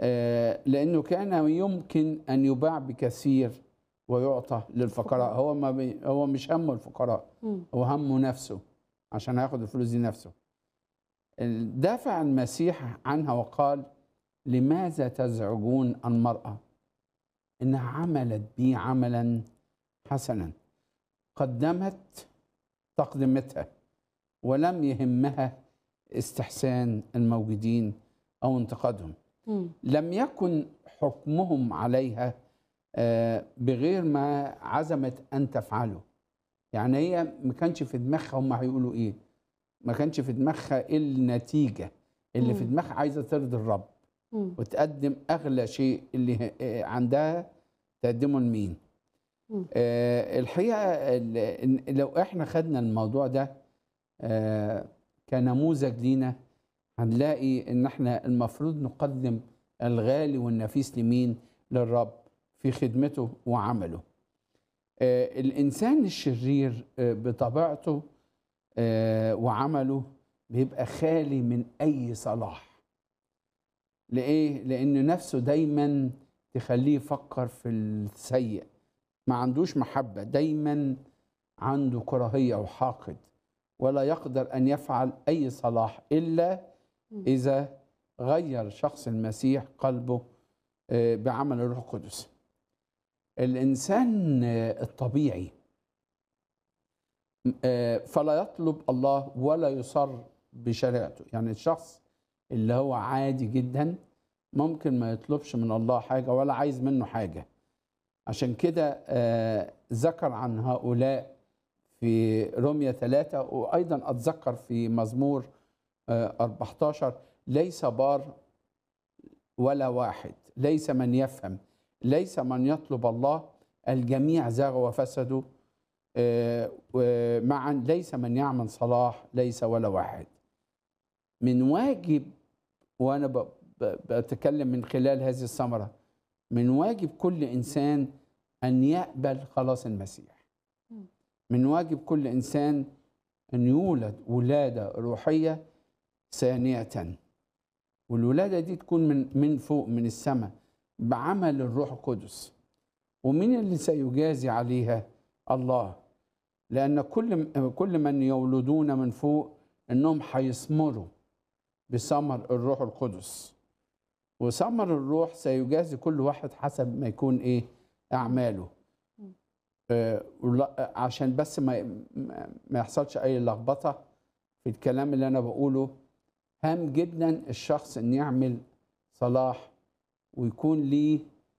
آه، لانه كان يمكن ان يباع بكثير ويعطى للفقراء هو ما بي هو مش همه الفقراء مم. هو همه نفسه عشان هياخد الفلوس دي نفسه دافع المسيح عنها وقال لماذا تزعجون المرأة إنها عملت بي عملا حسنا قدمت تقدمتها ولم يهمها استحسان الموجودين أو انتقادهم مم. لم يكن حكمهم عليها آه، بغير ما عزمت ان تفعله يعني هي ما كانش في دماغها هم هيقولوا ايه ما كانش في دماغها إيه النتيجه اللي في مم. دماغها عايزه ترضي الرب مم. وتقدم اغلى شيء اللي ه- آه، عندها تقدمه لمين مم. آه، الحقيقه ال- إن- لو احنا خدنا الموضوع ده آه، كنموذج لينا هنلاقي ان احنا المفروض نقدم الغالي والنفيس لمين للرب في خدمته وعمله آه، الانسان الشرير آه، بطبيعته آه، وعمله بيبقى خالي من اي صلاح لإيه؟ لأن نفسه دايما تخليه يفكر في السيء ما عندوش محبة دايما عنده كراهية وحاقد ولا يقدر أن يفعل أي صلاح إلا مم. إذا غير شخص المسيح قلبه آه، بعمل الروح القدس الإنسان آه، الطبيعي آه، فلا يطلب الله ولا يصر بشريعته يعني الشخص اللي هو عادي جدا ممكن ما يطلبش من الله حاجة ولا عايز منه حاجة عشان كده آه، ذكر عن هؤلاء في رومية ثلاثة وأيضا أتذكر في مزمور آه، 14 ليس بار ولا واحد ليس من يفهم ليس من يطلب الله الجميع زاغوا وفسدوا آه، ومعا ليس من يعمل صلاح ليس ولا واحد من واجب وانا ب- ب- بتكلم من خلال هذه الثمره من واجب كل انسان ان يقبل خلاص المسيح مم. من واجب كل انسان ان يولد ولاده روحيه ثانيه والولاده دي تكون من من فوق من السماء بعمل الروح القدس ومين اللي سيجازي عليها الله لان كل كل من يولدون من فوق انهم هيثمروا بثمر الروح القدس وثمر الروح سيجازي كل واحد حسب ما يكون ايه اعماله مم. آه ولا- عشان بس ما ما- ما يحصلش اي لخبطه في الكلام اللي انا بقوله هام جدا الشخص ان يعمل صلاح ويكون ليه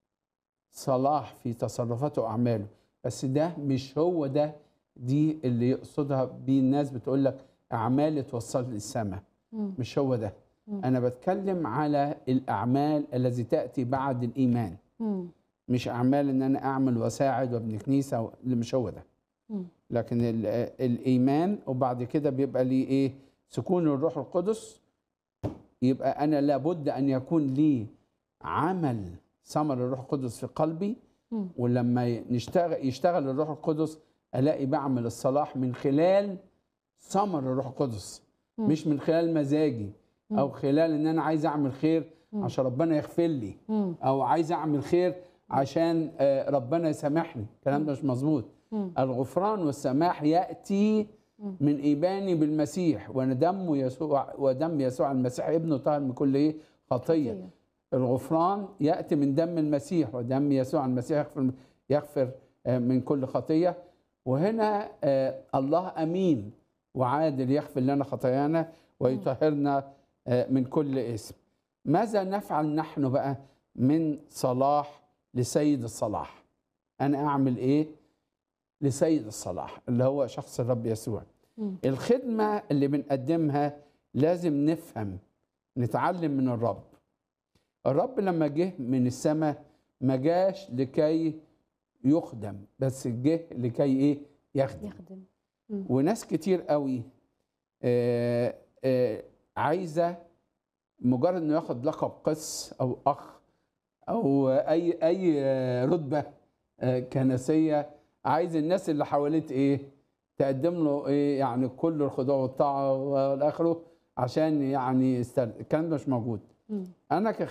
صلاح في تصرفاته واعماله بس ده مش هو ده دي اللي يقصدها بيه الناس بتقول لك اعمال توصل للسماء مم. مش هو ده مم. انا بتكلم على الاعمال التي تاتي بعد الايمان مم. مش اعمال ان انا اعمل واساعد وابني كنيسه و- اللي مش هو ده مم. لكن ال- الايمان وبعد كده بيبقى لي ايه سكون الروح القدس يبقى انا لابد ان يكون لي عمل ثمر الروح القدس في قلبي مم. ولما نشتغل يشتغل الروح القدس الاقي بعمل الصلاح من خلال ثمر الروح القدس مم. مش من خلال مزاجي او خلال ان انا عايز اعمل خير مم. عشان ربنا يغفر لي مم. او عايز اعمل خير عشان آه، ربنا يسامحني الكلام ده مش مظبوط مم. الغفران والسماح ياتي مم. من ايماني بالمسيح وان دم يسوع ودم يسوع المسيح ابنه طاهر من كل ايه خطيه خطية. الغفران ياتي من دم المسيح ودم يسوع المسيح يغفر يغفر آه، من كل خطيه وهنا آه، الله امين وعادل يغفر لنا خطايانا ويطهرنا آه، من كل اسم ماذا نفعل نحن بقى من صلاح لسيد الصلاح انا اعمل ايه لسيد الصلاح اللي هو شخص الرب يسوع مم. الخدمه اللي بنقدمها لازم نفهم نتعلم من الرب الرب لما جه من السماء ما جاش لكي يخدم بس جه لكي ايه يخدم يخدم مم. وناس كتير قوي آه، آه، عايزه مجرد انه ياخد لقب قس او اخ او اي اي آه، رتبه آه، كنسيه عايز الناس اللي حواليه ايه تقدم له ايه يعني كل الخضوع والطاعه والاخره عشان يعني يستل... الكلام ده مش موجود مم. انا